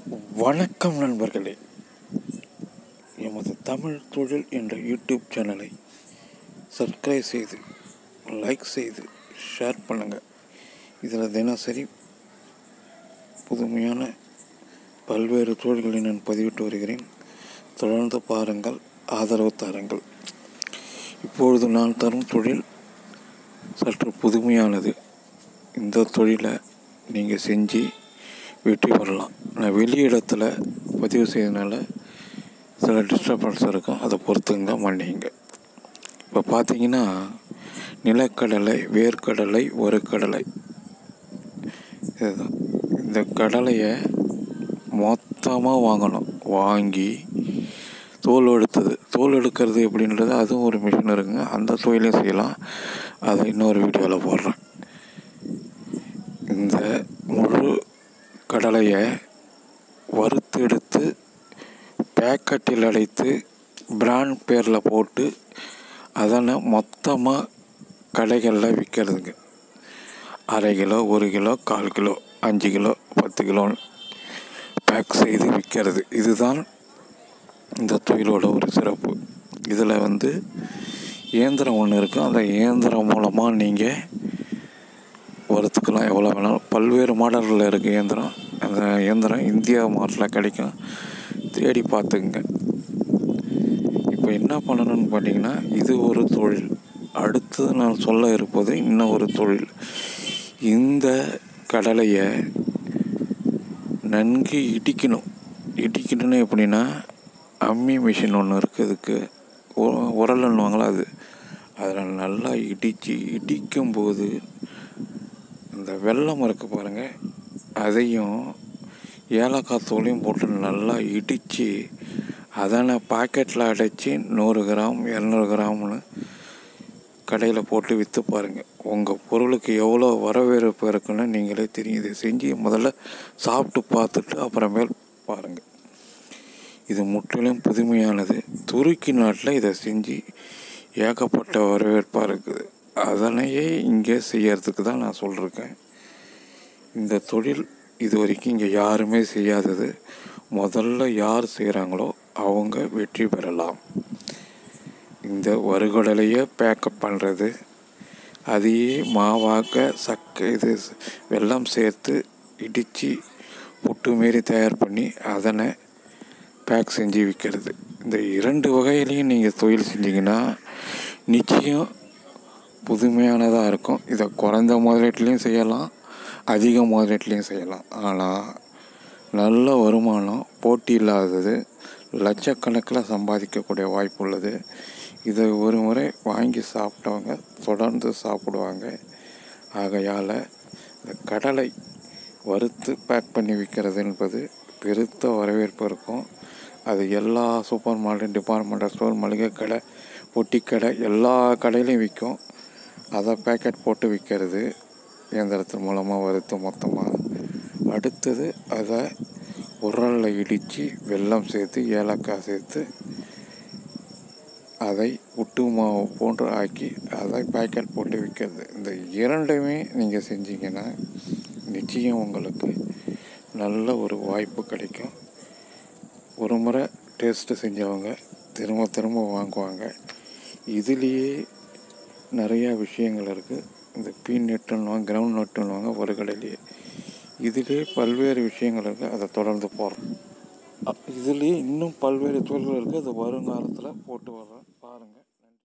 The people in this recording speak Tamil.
வணக்கம் நண்பர்களே எமது தமிழ் தொழில் என்ற யூடியூப் சேனலை சப்ஸ்கிரைப் செய்து லைக் செய்து ஷேர் பண்ணுங்கள் இதில் தினசரி புதுமையான பல்வேறு தொழில்களை நான் பதிவிட்டு வருகிறேன் தொடர்ந்து பாருங்கள் ஆதரவு தாருங்கள் இப்பொழுது நான் தரும் தொழில் சற்று புதுமையானது இந்த தொழிலை நீங்கள் செஞ்சு வெற்றி பெறலாம் நான் வெளி இடத்துல பதிவு செய்தனால சில டிஸ்டர்பன்ஸ் இருக்கும் அதை பொறுத்துங்க மன்னிங்க இப்போ பார்த்தீங்கன்னா நிலக்கடலை வேர்க்கடலை ஒரு கடலை இதுதான் இந்த கடலையை மொத்தமாக வாங்கணும் வாங்கி தோல் எடுத்தது தோல் எடுக்கிறது எப்படின்றது அதுவும் ஒரு மிஷின் இருக்குங்க அந்த தொழிலையும் செய்யலாம் அதை இன்னொரு வீடியோவில் போடுறேன் இந்த முழு கடலையை வறுத்து எடுத்து பேக்கெட்டில் அடைத்து பிராண்ட் பேரில் போட்டு அதனை மொத்தமாக கடைகளில் விற்கிறதுங்க அரை கிலோ ஒரு கிலோ கால் கிலோ அஞ்சு கிலோ பத்து கிலோ பேக் செய்து விற்கிறது இதுதான் இந்த தொழிலோட ஒரு சிறப்பு இதில் வந்து இயந்திரம் ஒன்று இருக்குது அந்த இயந்திரம் மூலமாக நீங்கள் வறுத்துக்கலாம் எவ்வளோ வேணாலும் பல்வேறு மாடல்களில் இருக்குது இயந்திரம் அந்த இயந்திரம் இந்தியா மாடலில் கிடைக்கும் தேடி பார்த்துக்குங்க இப்போ என்ன பண்ணணும்னு பார்த்தீங்கன்னா இது ஒரு தொழில் அடுத்து நான் சொல்ல இருப்பது இன்னும் ஒரு தொழில் இந்த கடலையை நன்கு இடிக்கணும் இடிக்கணும்னு எப்படின்னா அம்மி மிஷின் ஒன்று இருக்குது இதுக்கு உரல்னுவாங்களா அது அதில் நல்லா இடித்து இடிக்கும்போது இந்த வெள்ளம் இருக்குது பாருங்கள் அதையும் ஏலக்காய் தூளையும் போட்டு நல்லா இடித்து அதனை பாக்கெட்டில் அடைச்சி நூறு கிராம் இரநூறு கிராம்னு கடையில் போட்டு விற்று பாருங்கள் உங்கள் பொருளுக்கு எவ்வளோ வரவேற்பு இருக்குன்னு நீங்களே தெரியும் இதை செஞ்சு முதல்ல சாப்பிட்டு பார்த்துட்டு அப்புறமேல் பாருங்கள் இது முற்றிலும் புதுமையானது துருக்கி நாட்டில் இதை செஞ்சு ஏகப்பட்ட வரவேற்பாக இருக்குது அதனையே இங்கே செய்யறதுக்கு தான் நான் சொல்லியிருக்கேன் இந்த தொழில் இது வரைக்கும் இங்கே யாருமே செய்யாதது முதல்ல யார் செய்கிறாங்களோ அவங்க வெற்றி பெறலாம் இந்த வறுகடலையே பேக்கப் பண்ணுறது அதையே மாவாக்க சக்கை இது வெல்லம் சேர்த்து இடித்து புட்டு மாரி தயார் பண்ணி அதனை பேக் செஞ்சு விற்கிறது இந்த இரண்டு வகையிலையும் நீங்கள் தொழில் செஞ்சீங்கன்னா நிச்சயம் புதுமையானதாக இருக்கும் இதை குறைந்த முதலீட்லேயும் செய்யலாம் அதிக முதலீட்லேயும் செய்யலாம் ஆனால் நல்ல வருமானம் போட்டி இல்லாதது லட்சக்கணக்கில் சம்பாதிக்கக்கூடிய வாய்ப்பு உள்ளது இதை ஒரு முறை வாங்கி சாப்பிட்டவங்க தொடர்ந்து சாப்பிடுவாங்க ஆகையால் இந்த கடலை வறுத்து பேக் பண்ணி விற்கிறது என்பது பெருத்த வரவேற்பு இருக்கும் அது எல்லா சூப்பர் மார்க்கெட் டிபார்ட்மெண்டல் ஸ்டோர் மளிகை கடை பொட்டி கடை எல்லா கடையிலையும் விற்கும் அதை பேக்கெட் போட்டு விற்கிறது இயந்திரத்தின் மூலமாக வறுத்து மொத்தமாக அடுத்தது அதை உரலில் இடித்து வெல்லம் சேர்த்து ஏலக்காய் சேர்த்து அதை உட்டு மாவு போன்று ஆக்கி அதை பேக்கெட் போட்டு விற்கிறது இந்த இரண்டுமே நீங்கள் செஞ்சீங்கன்னா நிச்சயம் உங்களுக்கு நல்ல ஒரு வாய்ப்பு கிடைக்கும் ஒரு முறை டேஸ்ட்டு செஞ்சவங்க திரும்ப திரும்ப வாங்குவாங்க இதுலேயே நிறையா விஷயங்கள் இருக்குது இந்த பீன் நட்டுன்னுவாங்க கிரவுண்ட் நட்டுன்னுவாங்க ஒரு கடையிலேயே இதிலே பல்வேறு விஷயங்கள் இருக்குது அதை தொடர்ந்து போடுறோம் இதுலேயே இன்னும் பல்வேறு தொழில்கள் இருக்குது அது வருங்காலத்தில் போட்டு வர்றேன் பாருங்கள்